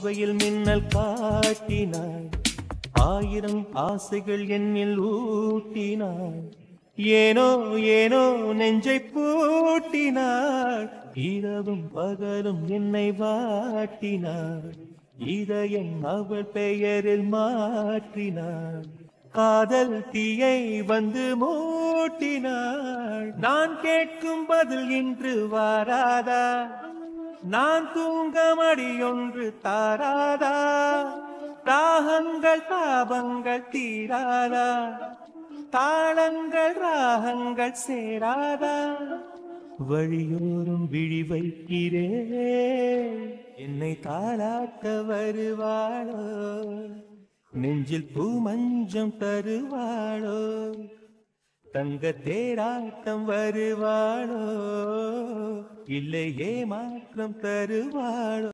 பார்வையில் மின்னல் காட்டினாள் ஆயிரம் ஆசைகள் என்னில் ஊட்டினாள் ஏனோ ஏனோ நெஞ்சை பூட்டினாள் இரவும் பகலும் என்னை வாட்டினாள் இதயம் அவள் பெயரில் மாற்றினாள் காதல் தீயை வந்து மூட்டினாள் நான் கேட்கும் பதில் இன்று வாராதா நான் தூங்க மடியொன்று தாராதா தாகங்கள் தாபங்கள் தீராதா தாளங்கள் ராகங்கள் சேராதா வழியோறும் விழி வைக்கிறே என்னை தாளாட்ட வருவாளோ நெஞ்சில் பூ மஞ்சம் தருவாளோ தங்க தேராட்டம் வருவாளோ இல்லை ஏமாற்றம் தருவாளோ